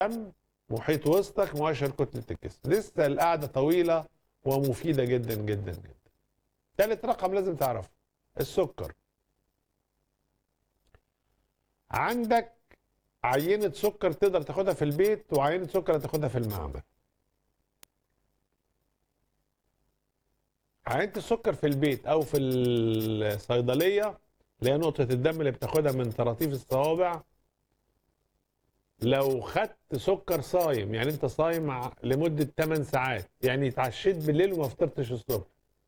الدم محيط وسطك مؤشر كتلة الجسم لسه القعدة طويلة ومفيدة جدا جدا جدا ثالث رقم لازم تعرفه السكر عندك عينة سكر تقدر تاخدها في البيت وعينة سكر تاخدها في المعمل عينة السكر في البيت أو في الصيدلية اللي هي نقطة الدم اللي بتاخدها من طراطيف الصوابع لو خدت سكر صايم يعني انت صايم ع- لمدة 8 ساعات يعني اتعشيت بالليل وما فطرتش الصبح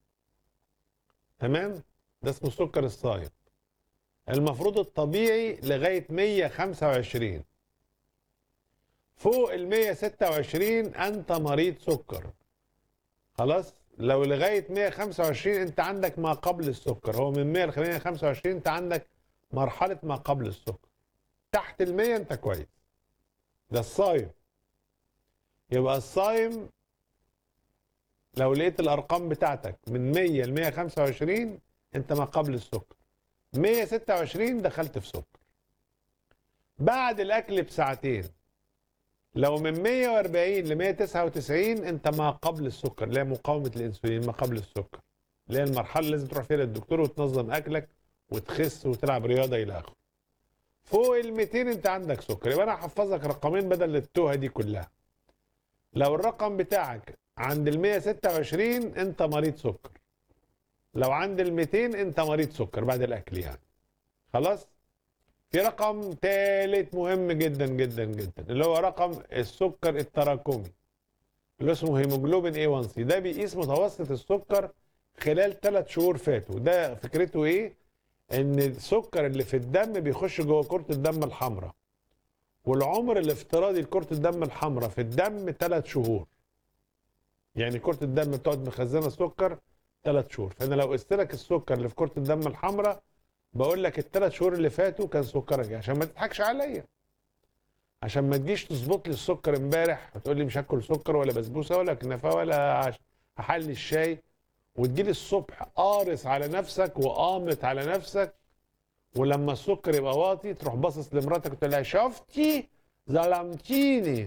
تمام ده اسمه السكر الصايم المفروض الطبيعي لغاية 125 فوق ال 126 انت مريض سكر خلاص لو لغاية 125 انت عندك ما قبل السكر هو من 100 ل 125 انت عندك مرحلة ما قبل السكر تحت ال 100 انت كويس ده الصايم يبقى الصايم لو لقيت الارقام بتاعتك من 100 ل 125 انت ما قبل السكر 126 دخلت في سكر بعد الاكل بساعتين لو من 140 ل 199 انت ما قبل السكر اللي هي مقاومه الانسولين ما قبل السكر اللي هي المرحله اللي لازم تروح فيها للدكتور وتنظم اكلك وتخس وتلعب رياضه الى اخره فوق ال 200 انت عندك سكر يبقى انا هحفظك رقمين بدل التوهه دي كلها لو الرقم بتاعك عند ال 126 انت مريض سكر لو عند ال 200 انت مريض سكر بعد الاكل يعني خلاص في رقم ثالث مهم جدا جدا جدا اللي هو رقم السكر التراكمي اللي اسمه هيموجلوبين A1C ده بيقيس متوسط السكر خلال ثلاث شهور فاتوا ده فكرته ايه ان السكر اللي في الدم بيخش جوه كرة الدم الحمراء والعمر الافتراضي لكرة الدم الحمراء في الدم ثلاث شهور يعني كرة الدم بتقعد مخزنة سكر ثلاث شهور فانا لو قست لك السكر اللي في كرة الدم الحمراء بقول لك الثلاث شهور اللي فاتوا كان سكرك إيه، عشان ما تضحكش عليا عشان ما تجيش تظبط لي السكر امبارح وتقول لي مش هاكل سكر ولا بسبوسه ولا كنافه ولا عش- هحلي الشاي وتجيلي الصبح قارص على نفسك وقامت على نفسك ولما السكر يبقى واطي تروح باصص لمراتك وتقول لها شفتي ظلمتيني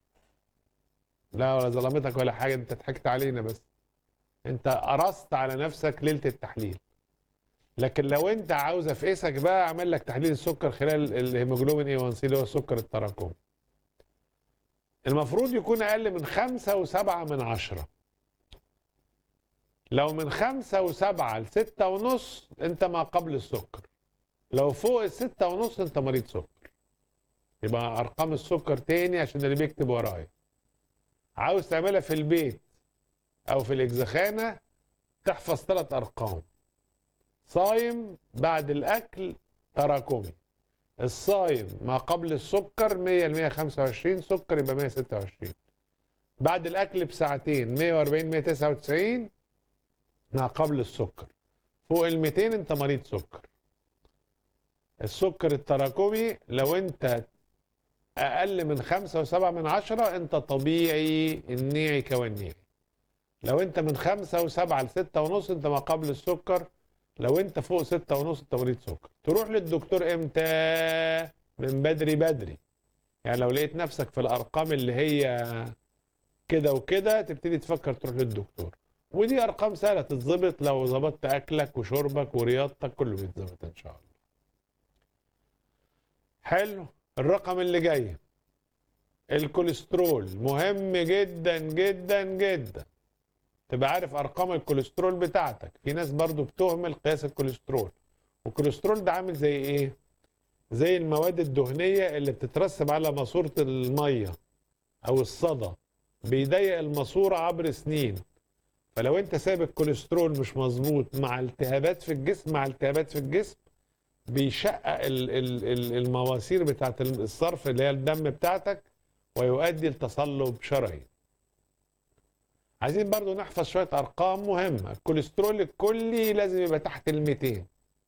لا ولا ظلمتك ولا حاجه انت ضحكت علينا بس انت قرصت على نفسك ليله التحليل لكن لو انت عاوز افقسك بقى اعمل لك تحليل السكر خلال الهيموجلوبين A1C اللي هو السكر التراكمي المفروض يكون اقل من خمسة وسبعة من عشرة لو من خمسة وسبعة لستة ونص انت ما قبل السكر لو فوق الستة ونص انت مريض سكر يبقى ارقام السكر تاني عشان اللي بيكتب ورايا عاوز تعملها في البيت او في الاجزخانة تحفظ ثلاث ارقام صايم بعد الاكل تراكمي الصايم ما قبل السكر 100 ل 125 سكر يبقى 126 بعد الاكل بساعتين 140 199 ما قبل السكر فوق ال 200 انت مريض سكر السكر التراكمي لو انت اقل من خمسة وسبعة من عشرة انت طبيعي النيعي كوالنيعي لو انت من خمسة وسبعة لستة ونص انت ما قبل السكر لو انت فوق ستة ونص انت مريض سكر تروح للدكتور امتى من بدري بدري يعني لو لقيت نفسك في الارقام اللي هي كده وكده تبتدي تفكر تروح للدكتور ودي ارقام سهله تتظبط لو ظبطت اكلك وشربك ورياضتك كله بيتظبط ان شاء الله حلو الرقم اللي جاي الكوليسترول مهم جدا جدا جدا تبقى عارف ارقام الكوليسترول بتاعتك في ناس برضو بتهمل قياس الكوليسترول والكوليسترول ده عامل زي ايه زي المواد الدهنيه اللي بتترسب على ماسوره الميه او الصدى بيضيق الماسوره عبر سنين فلو انت سايب الكوليسترول مش مظبوط مع التهابات في الجسم مع التهابات في الجسم بيشقق ال- ال- ال- المواسير بتاعت الصرف اللي هي الدم بتاعتك ويؤدي لتصلب شرايين عايزين برضو نحفظ شوية أرقام مهمة الكوليسترول الكلي لازم يبقى تحت ال 200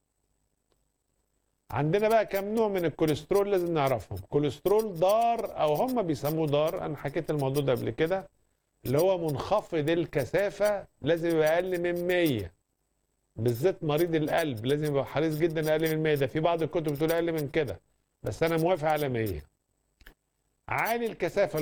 عندنا بقى كم نوع من الكوليسترول لازم نعرفهم كوليسترول ضار أو هم بيسموه ضار أنا حكيت الموضوع ده قبل كده اللي هو منخفض الكثافة لازم يبقى أقل من 100 بالذات مريض القلب لازم يبقى حريص جدا أقل من 100 ده في بعض الكتب بتقول أقل من كده بس أنا موافق على 100 عالي الكثافه